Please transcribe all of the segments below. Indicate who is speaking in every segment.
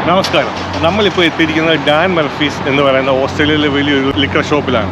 Speaker 1: നമസ്കാരം നമ്മളിപ്പോൾ എത്തിയിരിക്കുന്നത് ഡാൻ മർഫീസ് എന്ന് പറയുന്ന ഓസ്ട്രേലിയയിലെ വലിയൊരു ലിക്കർ ഷോപ്പിലാണ്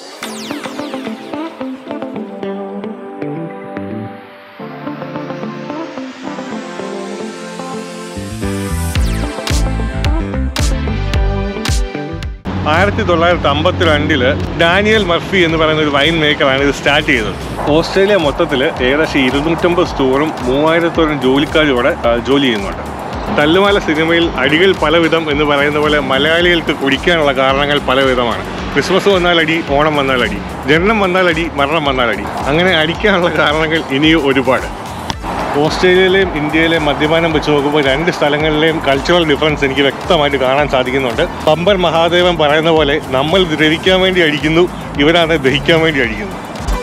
Speaker 1: ആയിരത്തി തൊള്ളായിരത്തി അമ്പത്തി രണ്ടില് ഡാനിയൽ മർഫി എന്ന് പറയുന്ന ഒരു വൈൻ മേക്കറാണ് ഇത് സ്റ്റാർട്ട് ചെയ്തത് ഓസ്ട്രേലിയ മൊത്തത്തിൽ ഏകദേശം ഇരുന്നൂറ്റമ്പത് സ്റ്റോറും മൂവായിരത്തോളം ജോലിക്കാരും ഇവിടെ ആ, ജോലി ചെയ്യുന്നുണ്ട് തല്ലുമാല സിനിമയിൽ അടികൾ പലവിധം എന്ന് പറയുന്ന പോലെ മലയാളികൾക്ക് കുടിക്കാനുള്ള കാരണങ്ങൾ പലവിധമാണ് ക്രിസ്മസ് വന്നാൽ അടി ഓണം വന്നാൽ അടി ജനനം വന്നാൽ അടി മരണം വന്നാൽ അടി അങ്ങനെ അടിക്കാനുള്ള കാരണങ്ങൾ ഇനിയും ഒരുപാട് ഓസ്ട്രേലിയയിലെയും ഇന്ത്യയിലെയും മദ്യപാനം വെച്ച് നോക്കുമ്പോൾ രണ്ട് സ്ഥലങ്ങളിലെയും കൾച്ചറൽ ഡിഫറൻസ് എനിക്ക് വ്യക്തമായിട്ട് കാണാൻ സാധിക്കുന്നുണ്ട് പമ്പൻ മഹാദേവൻ പറയുന്ന പോലെ നമ്മൾ ദ്രവിക്കാൻ വേണ്ടി അടിക്കുന്നു ഇവരാണ് ദഹിക്കാൻ വേണ്ടി അടിക്കുന്നു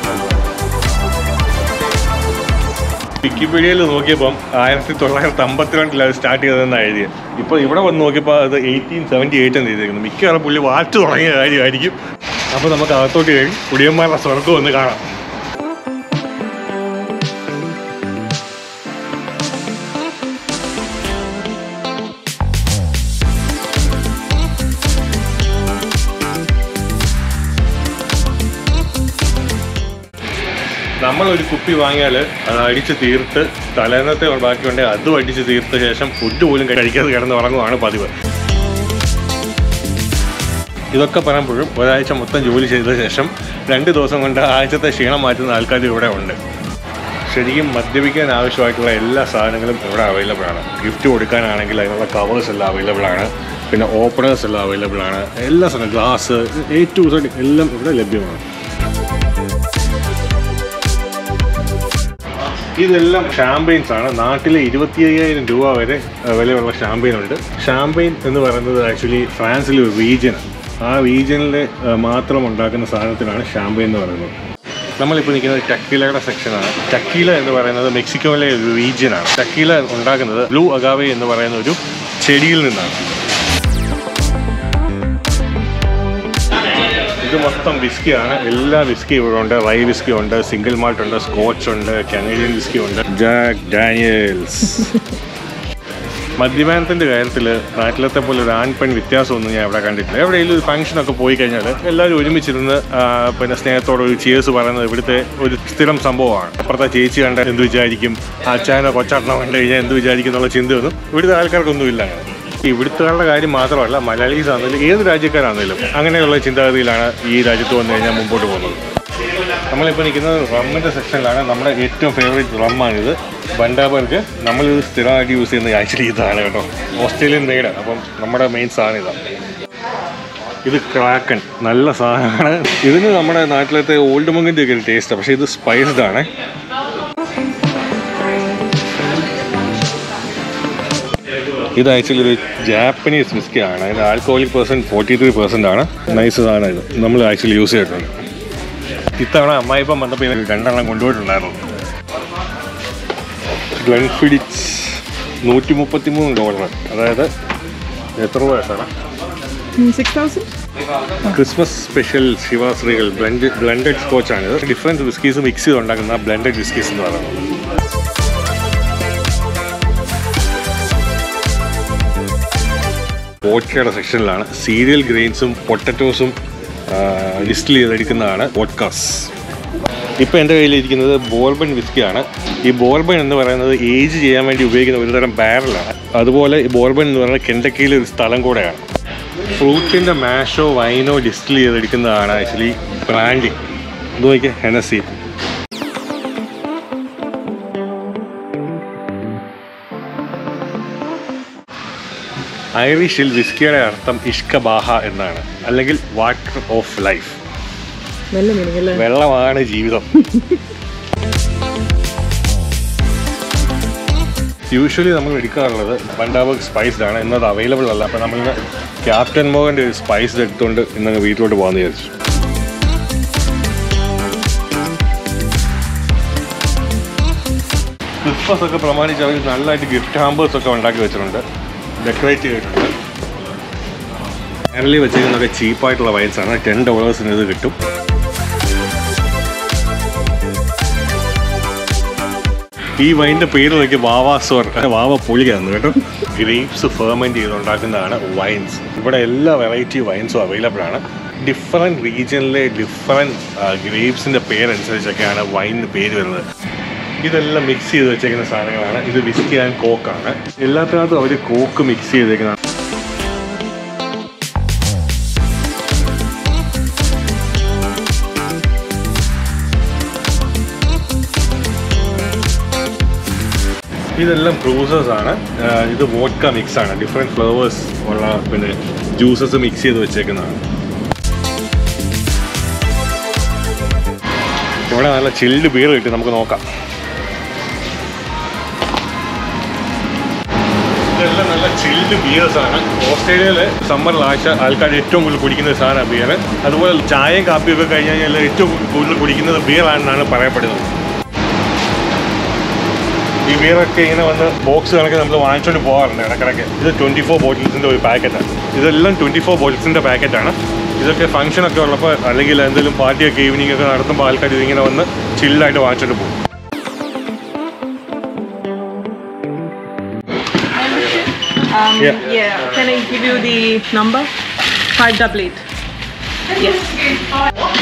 Speaker 1: വിക്കിപീഡിയയിൽ നോക്കിയപ്പം ആയിരത്തി തൊള്ളായിരത്തി അമ്പത്തിരണ്ടിൽ അത് സ്റ്റാർട്ട് ചെയ്തതെന്നാണ് എഴുതിയത് ഇപ്പോൾ ഇവിടെ വന്ന് നോക്കിയപ്പോൾ അത് എയ്റ്റീൻ സെവൻറ്റി എയ്റ്റ് എന്ന് എഴുതിയിരിക്കുന്നു മിക്കവാറും പുള്ളി വാറ്റ് തുടങ്ങിയ കാര്യമായിരിക്കും അപ്പോൾ നമുക്ക് അകത്തോട്ട് കയറി കുടിയന്മാരുടെ സ്വർഗം ഒന്ന് കാണാം നമ്മൾ ഒരു കുപ്പി വാങ്ങിയാൽ അത് അടിച്ച് തീർത്ത് തലേന്നത്തെ ബാക്കിയുണ്ടെങ്കിൽ അതും അടിച്ച് തീർത്ത ശേഷം ഫുഡ് പോലും കഴിക്കാതെ കിടന്ന് ഉറങ്ങുവാണ് പതിവ് ഇതൊക്കെ പറയുമ്പോഴും ഒരാഴ്ച മൊത്തം ജോലി ചെയ്ത ശേഷം രണ്ട് ദിവസം കൊണ്ട് ആഴ്ചത്തെ ക്ഷീണം മാറ്റുന്ന ആൾക്കാർ ഇവിടെ ഉണ്ട് ശരിക്കും മദ്യപിക്കാൻ ആവശ്യമായിട്ടുള്ള എല്ലാ സാധനങ്ങളും ഇവിടെ അവൈലബിൾ ആണ് ഗിഫ്റ്റ് കൊടുക്കാനാണെങ്കിൽ അതിനുള്ള കവേഴ്സ് എല്ലാം അവൈലബിൾ ആണ് പിന്നെ ഓപ്പണേഴ്സ് എല്ലാം അവൈലബിൾ ആണ് എല്ലാ സാധനം ഗ്ലാസ് എ ടു സെഡ് എല്ലാം ഇവിടെ ലഭ്യമാണ് ഇതെല്ലാം ഷാമ്പെയിൻസ് ആണ് നാട്ടിലെ ഇരുപത്തി അയ്യായിരം രൂപ വരെ അഹ്, വിലയുള്ള ഷാമ്പെയിൻ ഉണ്ട് ഷാമ്പെയിൻ എന്ന് പറയുന്നത് ആക്ച്വലി ഫ്രാൻസിലെ ഒരു റീജിയനാണ് ആ റീജിയനിൽ മാത്രം ഉണ്ടാക്കുന്ന സാധനത്തിനാണ് ഷാമ്പെയിൻ എന്ന് പറയുന്നത് നമ്മളിപ്പോൾ നിൽക്കുന്നത് ടക്കീലയുടെ സെക്ഷനാണ് ടക്കീല എന്ന് പറയുന്നത് മെക്സിക്കോയിലെ ഒരു റീജിയനാണ് ടക്കീല ഉണ്ടാക്കുന്നത് ബ്ലൂ അഗാവെ എന്ന് പറയുന്ന ഒരു ചെടിയിൽ നിന്നാണ് ഇത് മൊത്തം വിസ്കിയാണ് എല്ലാ വിസ്കി ഇവിടെ ഉണ്ട് റൈ വിസ്കി ഉണ്ട് സിംഗിൾ മാൾട്ട് ഉണ്ട് സ്കോച്ച് ഉണ്ട് കനേഡിയൻ വിസ്കി ഉണ്ട് ജാക്ക് ഡാനിയൽസ് മദ്യപാനത്തിൻ്റെ കാര്യത്തിൽ നാട്ടിലത്തെ പോലെ ഒരു ആൺ പെൺ വ്യത്യാസമൊന്നും ഞാൻ ഇവിടെ കണ്ടിട്ടില്ല എവിടെയെങ്കിലും ഒരു ഫംഗ്ഷനൊക്കെ പോയി കഴിഞ്ഞാൽ എല്ലാവരും ഒരുമിച്ചിരുന്ന് ആ, പിന്നെ സ്നേഹത്തോടെ ഒരു ചിയേഴ്സ് പറയുന്നത് ഇവിടുത്തെ ഒരു സ്ഥിരം സംഭവമാണ് അപ്പുറത്തെ ചേച്ചി കണ്ട എന്ത് വിചാരിക്കും അച്ഛനോ കൊച്ചാട്ടനോ കണ്ടു കഴിഞ്ഞാൽ എന്ത് വിചാരിക്കും എന്നുള്ള ചിന്തയൊന്നും ഇവിടുത്തെ ആൾക്കാർക്കൊന്നും ഇല്ല അങ്ങനെ ഇവിടുത്തുകാരുടെ കാര്യം മാത്രമല്ല മലയാളീസ് ആണെങ്കിലും ഏത് രാജ്യക്കാരാണെങ്കിലും അങ്ങനെയുള്ള ചിന്താഗതിയിലാണ് ഈ രാജ്യത്ത് വന്നു കഴിഞ്ഞാൽ മുമ്പോട്ട് പോകുന്നത് നമ്മളിപ്പോൾ നിൽക്കുന്നത് റമ്മിൻ്റെ സെക്ഷനിലാണ് നമ്മുടെ ഏറ്റവും ഫേവറേറ്റ് റമ്മാണിത് ബണ്ടാബർഗ് നമ്മളിത് സ്ഥിരമായിട്ട് യൂസ് ചെയ്യുന്നത് ആക്ച്വലി ഇതാണ് കേട്ടോ ഓസ്ട്രേലിയൻ മെയ്ഡ് അപ്പം നമ്മുടെ മെയിൻ സാധനം ഇതാണ് ഇത് ക്രാക്കൻ നല്ല സാധനമാണ് ഇതിന് നമ്മുടെ നാട്ടിലത്തെ ഓൾഡ് മങ്ങിൻ്റെ ഒക്കെ ടേസ്റ്റാണ് പക്ഷേ ഇത് സ്പൈസ്ഡ് ആണ് ഇത് ആക്ച്വലി ഒരു ജാപ്പനീസ് വിസ്കി ആണ് അതിന് alcoholic percent forty three percent ആണ് നൈസ് സാധനം ഇത് നമ്മൾ ആക്ച്വലി യൂസ് ചെയ്തിട്ടുണ്ട് ഇത്തവണ അമ്മായിപ്പം വന്നപ്പോൾ ഇത് രണ്ടെണ്ണം കൊണ്ടുപോയിട്ടുണ്ടായിരുന്നു ഗ്ലൻഫിഡിറ്റ്സ് നൂറ്റി മുപ്പത്തി മൂന്ന് ഡോളർ അതായത് എത്ര രൂപ സാറാ
Speaker 2: സിക്സ് തൗസൻഡ്
Speaker 1: ക്രിസ്മസ് സ്പെഷ്യൽ ശിവാശ്രീകൾ ബ്ലെൻഡ് ബ്ലെൻഡഡ് സ്കോച്ച് ആണ് ഇത് ഡിഫറെൻറ്റ് വിസ്കീസ് മിക്സ് ചെയ്ത് ഉണ്ടാക്കുന്ന ബ്ലെൻഡഡ് വിസ്കീസ് എന്ന് പറയുന്നത് വോഡ്കയുടെ സെക്ഷനിലാണ് സീരിയൽ ഗ്രെയിൻസും പൊട്ടറ്റോസും ഡിസ്റ്റിൽ ചെയ്തെടുക്കുന്നതാണ് വോഡ്കാസ് ഇപ്പോൾ എൻ്റെ കയ്യിലിരിക്കുന്നത് ബോർബൺ വിസ്കിയാണ് ഈ ബോർബൺ എന്ന് പറയുന്നത് ഏജ് ചെയ്യാൻ വേണ്ടി ഉപയോഗിക്കുന്ന ഒരു തരം ബാരലാണ് അതുപോലെ ഈ ബോർബൺ എന്ന് പറയുന്നത് കെൻഡക്കിയിലെ ഒരു സ്ഥലം കൂടെയാണ് ഫ്രൂട്ടിൻ്റെ മാഷോ വൈനോ ഡിസ്റ്റിൽ ചെയ്തെടുക്കുന്നതാണ് ആക്ച്വലി ബ്രാൻഡി ഇത് നോക്കിയാൽ ഹെനസി ഐറിഷിൽ വിസ്കിയുടെ അർത്ഥം ഇഷ്കബാഹ എന്നാണ് അല്ലെങ്കിൽ വാട്ടർ ഓഫ് ലൈഫ്
Speaker 2: നല്ല മീനിങ് അല്ലേ
Speaker 1: വെള്ളമാണ് ജീവിതം യൂഷ്വലി നമ്മൾ എടുക്കാറുള്ളത് ബണ്ടാബർഗ് സ്പൈസ്ഡ് ആണ് ഇന്നത് അവൈലബിൾ അല്ല അപ്പോൾ നമ്മൾ ഇന്ന് ക്യാപ്റ്റൻ മോഹൻ്റെ ഒരു സ്പൈസ് എടുത്തുകൊണ്ട് ഇന്ന് വീട്ടിലോട്ട് പോകാമെന്ന് വിചാരിച്ചു ക്രിസ്മസ് ഒക്കെ പ്രമാണിച്ച് അവർ നല്ലതായിട്ട് ഗിഫ്റ്റ് ഹാമ്പേഴ്സ് ഒക്കെ ഉണ്ടാക്കി വെച്ചിട്ടുണ്ട് ഡെക്കറേറ്റ് ചെയ്തിട്ടുണ്ട് കേരളയിൽ വെച്ചിരിക്കുന്നതൊക്കെ ചീപ്പായിട്ടുള്ള വൈൻസ് ആണ് ടെൻ ഡോളേഴ്സിന് ഇത് കിട്ടും ഈ വൈൻ്റെ പേര് നോക്കി വാവാസോർ വാവ പുളിയാണ് കേട്ടോ ഗ്രേപ്സ് ഫെർമെൻറ്റ് ചെയ്തുണ്ടാക്കുന്നതാണ് വൈൻസ് ഇവിടെ എല്ലാ വെറൈറ്റി വൈൻസും അവൈലബിൾ ആണ് ഡിഫറെൻറ്റ് റീജിയനിലെ ഡിഫറെൻറ്റ് ഗ്രേപ്സിൻ്റെ പേരനുസരിച്ചൊക്കെയാണ് വൈനിന് പേര് വരുന്നത് ഇതെല്ലാം മിക്സ് ചെയ്ത് വെച്ചേക്കുന്ന സാധനങ്ങളാണ് ഇത് വിസ്കി ആൻഡ് കോക്കാണ് എല്ലാത്തിനകത്തും അവർ കോക്ക് മിക്സ് ചെയ്തേക്കുന്ന ഇതെല്ലാം ബ്രൂസേഴ്സ് ആണ് ആ, ഇത് വോഡ്ക മിക്സ് ആണ് ഡിഫറെൻറ്റ് ഫ്ലേവേഴ്സ് ഉള്ള പിന്നെ ജ്യൂസസ് മിക്സ് ചെയ്ത് വെച്ചേക്കുന്നതാണ് ഇവിടെ നല്ല ചിൽഡ് ബിയർ കിട്ടി നമുക്ക് നോക്കാം ഇതെല്ലാം നല്ല ചിൽഡ് ബിയേഴ്സ് ആണ് ഓസ്ട്രേലിയയിൽ സമ്മറിൽ ആഴ്ച ആൾക്കാർ ഏറ്റവും കൂടുതൽ കുടിക്കുന്ന ഒരു സാധനമാണ് ബിയർ അതുപോലെ ചായയും കാപ്പിയും ഒക്കെ കഴിഞ്ഞ് കഴിഞ്ഞാൽ ഏറ്റവും കൂടുതൽ കുടിക്കുന്നത് ബിയർ ആണെന്നാണ് പറയപ്പെടുന്നത് ഈ ബിയറൊക്കെ ഇങ്ങനെ വന്ന് ബോക്സ് കണക്ക് നമ്മൾ വാങ്ങിച്ചുകൊണ്ട് പോകാറുണ്ട് ഇടക്കിടയ്ക്ക് ഇത് ട്വൻറ്റി ഫോർ ബോട്ടിൽസിൻ്റെ ഒരു പാക്കറ്റാണ് ഇതെല്ലാം ട്വൻറ്റി ഫോർ ബോട്ടിൽസിൻ്റെ പാക്കറ്റാണ് ഇതൊക്കെ ഫംഗ്ഷനൊക്കെ ഉള്ളപ്പോൾ അല്ലെങ്കിൽ എന്തെങ്കിലും പാർട്ടിയൊക്കെ ഈവനിങ് ഒക്കെ നടത്തുമ്പോൾ ആൾക്കാർ ഇതിങ്ങനെ വന്ന് ചില്ലായിട്ട് വാങ്ങിച്ചുകൊണ്ട് പോകും
Speaker 2: Um,
Speaker 1: Yeah.
Speaker 2: yeah. Can I give you the number? Five double eight. Yes.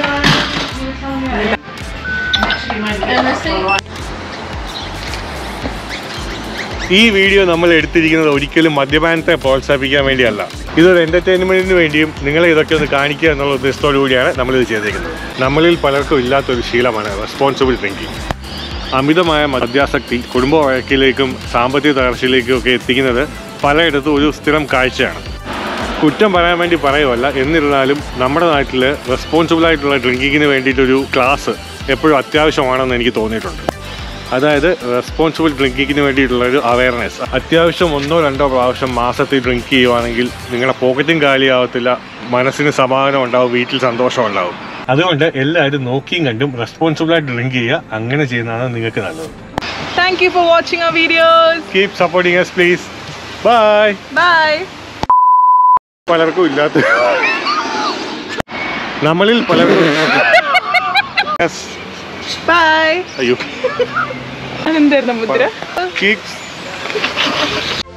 Speaker 1: ഈ വീഡിയോ നമ്മൾ എടുത്തിരിക്കുന്നത് ഒരിക്കലും മദ്യപാനത്തെ പ്രോത്സാഹിപ്പിക്കാൻ വേണ്ടിയല്ല ഇതൊരു എന്റർടൈൻമെന്റിന് വേണ്ടിയും നിങ്ങളെ ഇതൊക്കെ ഒന്ന് കാണിക്കുക എന്നുള്ള ഉദ്ദേശത്തോടു കൂടിയാണ് നമ്മളിത് ചെയ്തിരിക്കുന്നത് നമ്മളിൽ പലർക്കും ഇല്ലാത്തൊരു ശീലമാണ് റെസ്പോൺസിബിൾ ഡ്രിങ്കിങ് അമിതമായ മദ്യാസക്തി കുടുംബ വഴക്കിലേക്കും സാമ്പത്തിക തകർച്ചയിലേക്കും ഒക്കെ എത്തിക്കുന്നത് പലയിടത്തും ഒരു സ്ഥിരം കാഴ്ചയാണ് കുറ്റം പറയാൻ വേണ്ടി പറയുമല്ല എന്നിരുന്നാലും നമ്മുടെ നാട്ടിൽ റെസ്പോൺസിബിൾ ആയിട്ടുള്ള ഡ്രിങ്കിങ്ങിന് വേണ്ടിയിട്ടൊരു ക്ലാസ് എപ്പോഴും അത്യാവശ്യമാണെന്ന് എനിക്ക് തോന്നിയിട്ടുണ്ട് അതായത് റെസ്പോൺസിബിൾ ഡ്രിങ്കിങ്ങിന് വേണ്ടിയിട്ടുള്ള ഒരു അവയർനെസ് അത്യാവശ്യം ഒന്നോ രണ്ടോ പ്രാവശ്യം മാസത്തിൽ ഡ്രിങ്ക് ചെയ്യുവാണെങ്കിൽ നിങ്ങളുടെ പോക്കറ്റും കാലിയാവത്തില്ല മനസ്സിന് സമാധാനം ഉണ്ടാവും വീട്ടിൽ സന്തോഷം ഉണ്ടാവും അതുകൊണ്ട് എല്ലാവരും നോക്കിയും കണ്ടും റെസ്പോൺസിബിൾ ആയിട്ട് ഡ്രിങ്ക് ചെയ്യുക അങ്ങനെ ചെയ്യുന്നതാണ് നിങ്ങൾക്ക് നല്ലത്
Speaker 2: Thank you for watching our videos.
Speaker 1: Keep supporting us please bye
Speaker 2: Bye.
Speaker 1: പലർക്കും ഇല്ലാത്ത നമ്മളിൽ പലർക്കും Yes.
Speaker 2: Bye.
Speaker 1: അയ്യോ
Speaker 2: അതെന്തായിരുന്നു മുദ്ര
Speaker 1: കീപ്